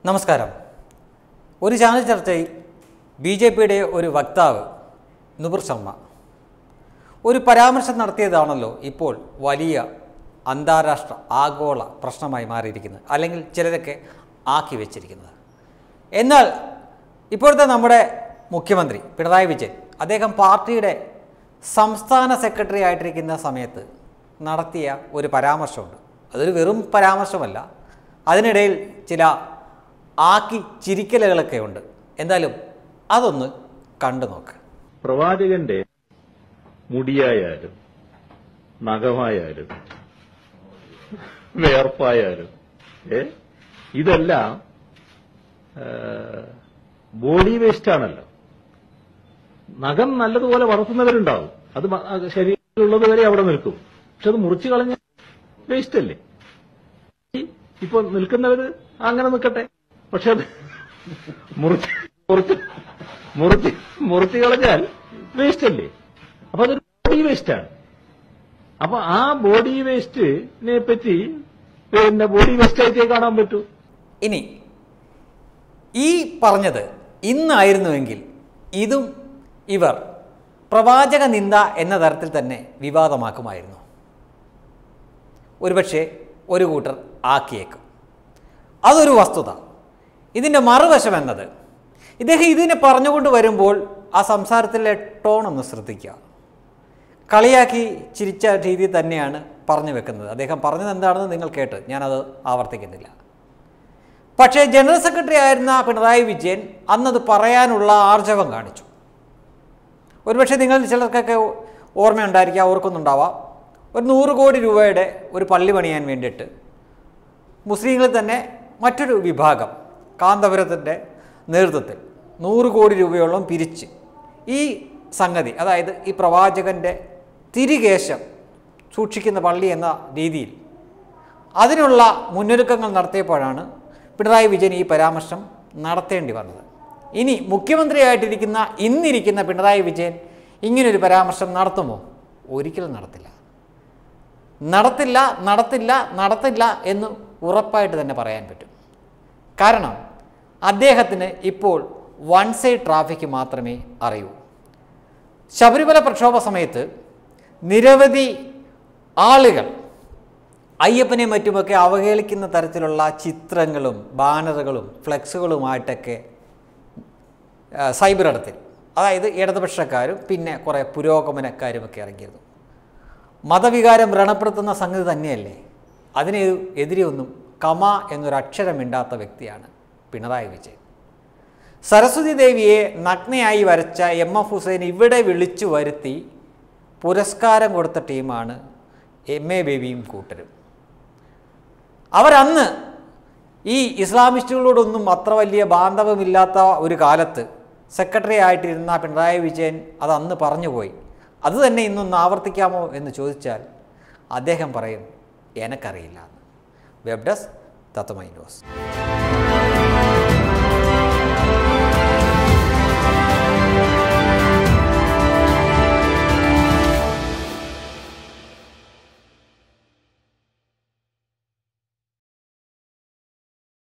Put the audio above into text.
നമസ്കാരം ഒരു ചാനൽ ചർച്ചയിൽ ബി ജെ പിയുടെ ഒരു വക്താവ് നുപുർ ശർമ്മ ഒരു പരാമർശം നടത്തിയതാണല്ലോ ഇപ്പോൾ വലിയ അന്താരാഷ്ട്ര ആഗോള പ്രശ്നമായി മാറിയിരിക്കുന്നത് അല്ലെങ്കിൽ ചിലരൊക്കെ ആക്കി വെച്ചിരിക്കുന്നത് എന്നാൽ ഇപ്പോഴത്തെ നമ്മുടെ മുഖ്യമന്ത്രി പിണറായി വിജയൻ അദ്ദേഹം പാർട്ടിയുടെ സംസ്ഥാന സെക്രട്ടറി ആയിട്ടിരിക്കുന്ന സമയത്ത് നടത്തിയ ഒരു പരാമർശമുണ്ട് അതൊരു വെറും പരാമർശമല്ല അതിനിടയിൽ ചില ആക്കി ചിരിക്കലുകളൊക്കെ ഉണ്ട് എന്തായാലും അതൊന്ന് കണ്ടു നോക്ക് പ്രവാചകന്റെ മുടിയായാലും നഖമായാലും വേർപ്പായാലും ഏ ഇതെല്ലാം ബോഡി വേസ്റ്റ് ആണല്ലോ നഖം നല്ലതുപോലെ വളർത്തുന്നവരുണ്ടാവും അത് മ- അത് ശരീരത്തിലുള്ളത് വരെ അവിടെ നിൽക്കും പക്ഷെ അത് മുറിച്ചു കളഞ്ഞ വേസ്റ്റ് അല്ലേ ഈ ഇപ്പൊ നിൽക്കുന്നവര് അങ്ങനെ നിൽക്കട്ടെ പക്ഷെ അത് മുറിച്ച് മുറിച്ച് മുറിച്ച് മുറിച്ച് കളഞ്ഞാൽ വേസ്റ്റ് അല്ലേ അപ്പൊ അതൊരു ബോഡി വേസ്റ്റ് ആണ് അപ്പൊ ആ ബോഡി വേസ്റ്റിനെ പറ്റി പിന്നെ ബോഡി വേസ്റ്റ് ആയിട്ടേ കാണാൻ പറ്റൂ ഇനി ഈ പറഞ്ഞത് ഇന്നായിരുന്നുവെങ്കിൽ ഇതും ഇവർ പ്രവാചക നിന്ദ എന്ന തരത്തിൽ തന്നെ വിവാദമാക്കുമായിരുന്നു ഒരുപക്ഷെ ഒരു കൂട്ടർ ആക്കിയേക്കും അതൊരു വസ്തുത ഇതിൻ്റെ മറുവശം എന്നത് ഇദ്ദേഹം ഇതിനെ പറഞ്ഞുകൊണ്ട് വരുമ്പോൾ ആ സംസാരത്തിലെ ടോൺ ഒന്ന് ശ്രദ്ധിക്കുക കളിയാക്കി ചിരിച്ച രീതി തന്നെയാണ് പറഞ്ഞു വെക്കുന്നത് അദ്ദേഹം പറഞ്ഞത് എന്താണെന്ന് നിങ്ങൾ കേട്ട് ഞാനത് ആവർത്തിക്കുന്നില്ല പക്ഷേ ജനറൽ സെക്രട്ടറി ആയിരുന്ന പിണറായി വിജയൻ അന്നത് പറയാനുള്ള ആർജവം കാണിച്ചു ഒരുപക്ഷെ നിങ്ങൾ ചിലർക്കൊക്കെ ഓർമ്മയുണ്ടായിരിക്കാം ഓർക്കുന്നുണ്ടാവാം ഒരു നൂറ് കോടി രൂപയുടെ ഒരു പള്ളി പണിയാൻ വേണ്ടിയിട്ട് മുസ്ലിങ്ങളിൽ തന്നെ മറ്റൊരു വിഭാഗം കാന്തപുരത്തിൻ്റെ നേതൃത്വത്തിൽ നൂറ് കോടി രൂപയോളം പിരിച്ച് ഈ സംഗതി അതായത് ഈ പ്രവാചകൻ്റെ തിരികേശം സൂക്ഷിക്കുന്ന പള്ളി എന്ന രീതിയിൽ അതിനുള്ള മുന്നൊരുക്കങ്ങൾ നടത്തിയപ്പോഴാണ് പിണറായി വിജയൻ ഈ പരാമർശം നടത്തേണ്ടി വന്നത് ഇനി മുഖ്യമന്ത്രിയായിട്ടിരിക്കുന്ന ഇന്നിരിക്കുന്ന പിണറായി വിജയൻ ഇങ്ങനൊരു പരാമർശം നടത്തുമോ ഒരിക്കലും നടത്തില്ല നടത്തില്ല നടത്തില്ല നടത്തില്ല എന്ന് ഉറപ്പായിട്ട് തന്നെ പറയാൻ പറ്റും കാരണം അദ്ദേഹത്തിന് ഇപ്പോൾ വൺ സൈഡ് ട്രാഫിക് മാത്രമേ അറിയൂ ശബരിമല പ്രക്ഷോഭ സമയത്ത് നിരവധി ആളുകൾ അയ്യപ്പനെയും മറ്റുമൊക്കെ അവഹേളിക്കുന്ന തരത്തിലുള്ള ചിത്രങ്ങളും ബാനറുകളും ഫ്ലെക്സുകളുമായിട്ടൊക്കെ ആ, സൈബർ ഇടത്തിൽ അതായത് ഇടതുപക്ഷക്കാരും പിന്നെ കുറേ പുരോഗമനക്കാരുമൊക്കെ ഇറങ്ങിയിരുന്നു മതവികാരം വ്രണപ്പെടുത്തുന്ന സംഗതി തന്നെയല്ലേ അതിന് എതിരെ ഒന്നും കമ എന്നൊരക്ഷരമിണ്ടാത്ത വ്യക്തിയാണ് പിണറായി വിജയൻ സരസ്വതി ദേവിയെ നഗ്നയായി വരച്ച എം എഫ് ഹുസൈൻ ഇവിടെ വിളിച്ചു വരുത്തി പുരസ്കാരം കൊടുത്ത ടീമാണ് എം എ ബേബിയും കൂട്ടരും അവരന്ന് ഈ ഇസ്ലാമിസ്റ്റുകളോടൊന്നും അത്ര വലിയ ബാന്ധവമില്ലാത്ത ഒരു കാലത്ത് സെക്രട്ടറി ആയിട്ടിരുന്ന പിണറായി വിജയൻ അത് അന്ന് പറഞ്ഞുപോയി അത് തന്നെ ഇന്നൊന്ന് ആവർത്തിക്കാമോ എന്ന് ചോദിച്ചാൽ അദ്ദേഹം പറയും എനക്കറിയില്ല എന്ന് വെബ് ഡെസ്ക് തത്വമൈ ന്യൂസ്